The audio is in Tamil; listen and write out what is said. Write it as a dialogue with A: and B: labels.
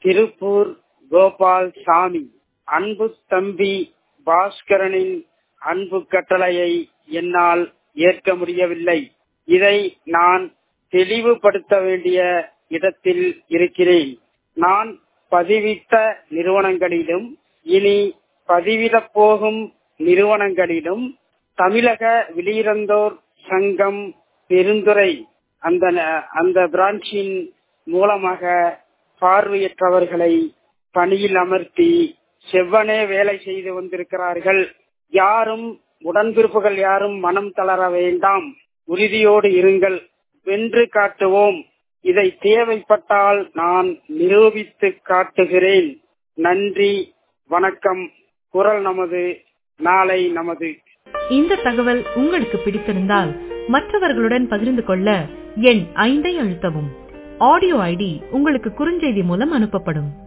A: திருப்பூர் கோபால் சாமி அன்பு தம்பி பாஸ்கரனின் அன்பு கட்டளையை என்னால் ஏற்க முடியவில்லை இதை நான் தெளிவுபடுத்த வேண்டிய இடத்தில் இருக்கிறேன் நான் பதிவிட்ட நிறுவனங்களிலும் இனி பதிவிடப் போகும் நிறுவனங்களிலும் தமிழக வெளியிறந்தோர் சங்கம் பெருந்துறை அந்த அந்த பிரான்ச்சின் மூலமாக பார்வையற்றவர்களை பணியில் அமர்த்தி செவ்வனே வேலை செய்து வந்திருக்கிறார்கள் யாரும் உடன்பிறப்புகள் யாரும் மனம் தளர வேண்டாம் உறுதியோடு இருங்கள் வென்று காட்டுவோம் இதை தேவைப்பட்டால் நான் நிரூபித்து காட்டுகிறேன் நன்றி வணக்கம் குரல் நமது நாளை நமது
B: இந்த தகவல் உங்களுக்கு பிடித்திருந்தால் மற்றவர்களுடன் பகிர்ந்து கொள்ள எண் ஐந்தை அழுத்தவும் ஆடியோ ஐடி உங்களுக்கு குறுஞ்செய்தி மூலம் அனுப்பப்படும்